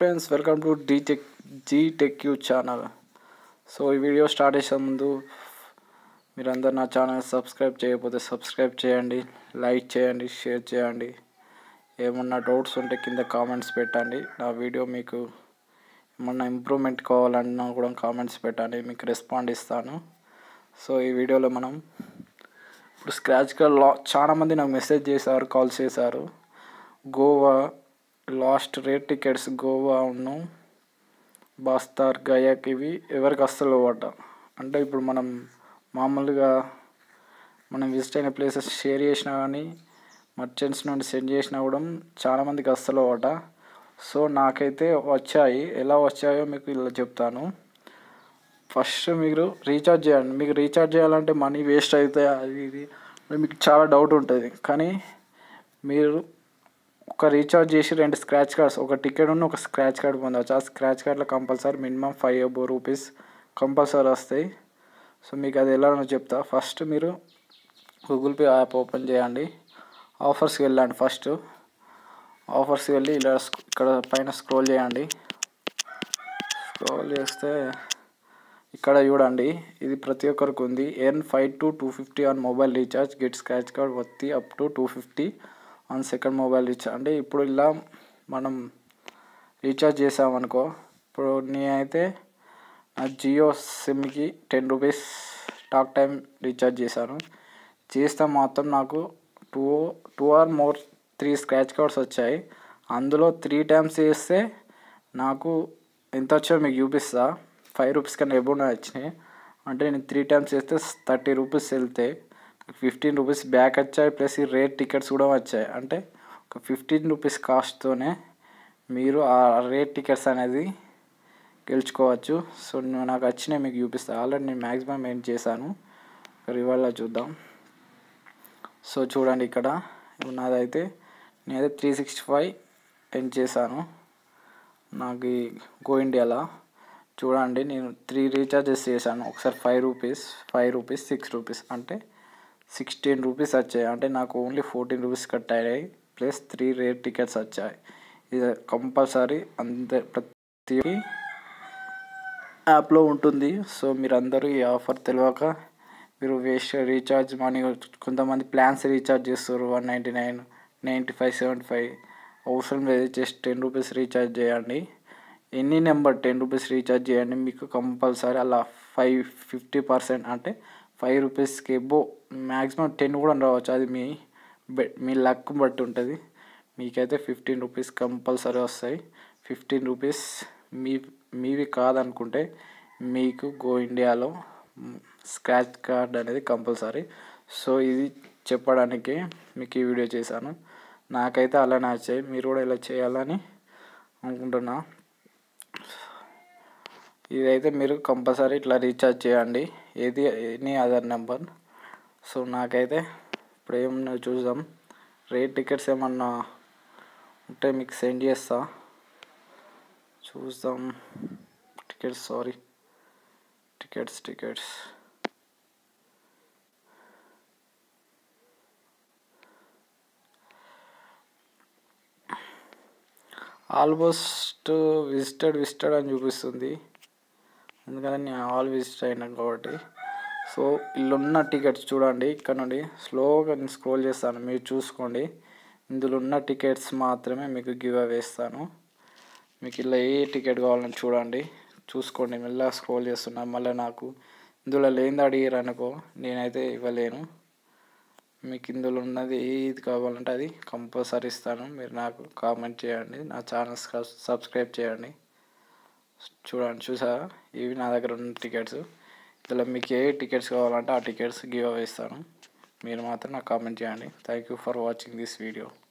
friends welcome to D tech G tech U channel so ఈ video start చేసే ముందు మీరందరు నా ఛానల్ సబ్స్క్రైబ్ చేయకపోతే సబ్స్క్రైబ్ చేయండి లైక్ చేయండి షేర్ చేయండి ఏమన్నా డౌట్స్ ఉంటే కింద కామెంట్స్ పెట్టండి నా వీడియో మీకు ఏమన్నా ఇంప్రూవ్మెంట్ కావాలన్నా కూడా కామెంట్స్ పెట్టండి మీకు రెస్పాండ్ ఇస్తాను సో ఈ వీడియోలో మనం ఇప్పుడు స్క్రాచ్ కార్డ్ లా చాలామంది నాకు మెసేజ్ చేశారు కాల్ చేశారు Goa last rate tickets Goa ఉన్ను బాస్తార్ గయాక్ ఇవి ఎవరికి అస్సలు అవ్వట అంటే ఇప్పుడు మనం మామూలుగా మనం విజిట్ అయిన ప్లేసెస్ షేర్ చేసినా కానీ మర్చెంట్స్ నుండి సెండ్ చేసినా కూడా చాలామందికి అస్సలు అవ్వట సో నాకైతే వచ్చాయి ఎలా వచ్చాయో మీకు ఇలా చెప్తాను ఫస్ట్ మీరు రీఛార్జ్ చేయండి మీకు రీఛార్జ్ చేయాలంటే మనీ వేస్ట్ అవుతాయి అది ఇది మీకు చాలా డౌట్ ఉంటుంది కానీ మీరు ఒక రీఛార్జ్ చేసి రెండు స్క్రాచ్ కార్డ్స్ ఒక టికెట్ ఉన్న ఒక స్క్రాచ్ కార్డ్ పొందవచ్చు ఆ స్క్రాచ్ కార్డ్లో compulsory minimum five above rupees compulsory వస్తాయి సో మీకు అది ఎలానో చెప్తా ఫస్ట్ మీరు గూగుల్ పే యాప్ ఓపెన్ చేయండి ఆఫర్స్కి వెళ్ళండి ఫస్ట్ ఆఫర్స్కి వెళ్ళి ఇలా ఇక్కడ పైన స్క్రోల్ చేయండి స్క్రోల్ చేస్తే ఇక్కడ చూడండి ఇది ప్రతి ఒక్కరికి ఉంది earn five to two fifty on mobile recharge get scratch card worth up to two fifty on second mobile recharge అంటే ఇప్పుడు ఇలా మనం రీఛార్జ్ చేసామనుకో ఇప్పుడు నేనైతే నా జియో సిమ్కి ten rupees talk time recharge చేశాను చేస్తే మాత్రం నాకు two two or more three scratch cards వచ్చాయి అందులో త్రీ టైమ్స్ చేస్తే నాకు ఎంత వచ్చో మీకు చూపిస్తా ఫైవ్ రూపీస్ కన్నా ఎబోనే వచ్చినాయి అంటే నేను త్రీ టైమ్స్ చేస్తే థర్టీ రూపీస్ వెళ్తే ఫిఫ్టీన్ రూపీస్ బ్యాక్ వచ్చాయి ప్లస్ ఈ రేట్ టికెట్స్ కూడా వచ్చాయి అంటే ఒక ఫిఫ్టీన్ రూపీస్ కాస్ట్తోనే మీరు ఆ రేట్ టికెట్స్ అనేది గెలుచుకోవచ్చు సో నాకు వచ్చినాయి మీకు చూపిస్తాను ఆల్రెడీ నేను మ్యాక్సిమం ఏం చేశాను రివాల్లా చూద్దాం సో చూడండి ఇక్కడ నాదైతే నేనైతే త్రీ సిక్స్టీ ఫైవ్ ఎండ్ చేశాను నాకు ఈ గో ఇండియాలో చూడండి నేను త్రీ రీఛార్జెస్ చేశాను ఒకసారి five rupees five rupees six rupees అంటే సిక్స్టీన్ రూపీస్ వచ్చాయి అంటే నాకు ఓన్లీ ఫోర్టీన్ రూపీస్ కట్ అయ్యాయి ప్లస్ త్రీ రేట్ టికెట్స్ వచ్చాయి ఇది కంపల్సరీ అంతే ప్రతి యాప్లో ఉంటుంది సో మీరు అందరూ ఈ ఆఫర్ తెలియక మీరు వేస్ట్ రీఛార్జ్ మనీ కొంతమంది ప్లాన్స్ రీఛార్జ్ చేస్తారు one ninety nine ninety five seventy five అవసరం లేదు జస్ట్ టెన్ రూపీస్ రీఛార్జ్ చేయండి any number ten rupees recharge చేయండి మీకు కంపల్సరీ అలా ఫైవ్ ఫిఫ్టీ పర్సెంట్ అంటే ఫైవ్ రూపీస్కి ఎబో మ్యాక్సిమం టెన్ కూడా రావచ్చు అది మీ మీ లక్ బట్టి ఉంటుంది మీకైతే ఫిఫ్టీన్ రూపీస్ కంపల్సరీ వస్తాయి ఫిఫ్టీన్ రూపీస్ మీ మీవి కాదనుకుంటే మీకు గో ఇండియాలో స్క్రాచ్ కార్డ్ అనేది కంపల్సరీ సో ఇది చెప్పడానికి మీకు ఈ వీడియో చేశాను నాకైతే అలా నచ్చాయి మీరు కూడా ఇలా చేయాలని అనుకుంటున్నా ఇదైతే మీరు కంపల్సరీ ఇట్లా రీఛార్జ్ చేయండి ఏది ఎనీ అదర్ నెంబర్ సో నాకైతే ఇప్పుడు ఏమన్నా చూద్దాం రేట్ టికెట్స్ ఏమన్నా ఉంటే మీకు సెండ్ చేస్తా చూద్దాం tickets sorry tickets tickets almost visited visited అని చూపిస్తుంది ఎందుకంటే నేను ఆల్ విజిట్ అయినా కాబట్టి సో ఇల్లున్న టికెట్స్ చూడండి ఇక్కడ నుండి స్లోగా నేను స్క్రోల్ చేస్తాను మీరు చూసుకోండి ఇందులో ఉన్న టికెట్స్ మాత్రమే మీకు గివ్ అవే ఇస్తాను మీకు ఇలా ఏ టికెట్ కావాలని చూడండి చూసుకోండి మెల్లగా స్క్రోల్ చేస్తున్నా మళ్ళీ నాకు ఇందులో లేనిది అడిగారు అనుకో నేనైతే ఇవ్వలేను మీకు ఇందులో ఉన్నది ఏది కావాలంటే అది కంపల్సరీ ఇస్తాను మీరు నాకు కామెంట్ చేయండి నా ఛానల్ సబ్స్క్రైబ్ చేయండి చూడండి చూసారా ఇవి నా దగ్గర ఉన్న టికెట్స్ ఇందులో మీకు ఏ టికెట్స్ కావాలంటే ఆ టికెట్స్ గివ్ అవే ఇస్తాను మీరు మాత్రం నాకు కామెంట్ చేయండి thank you for watching this video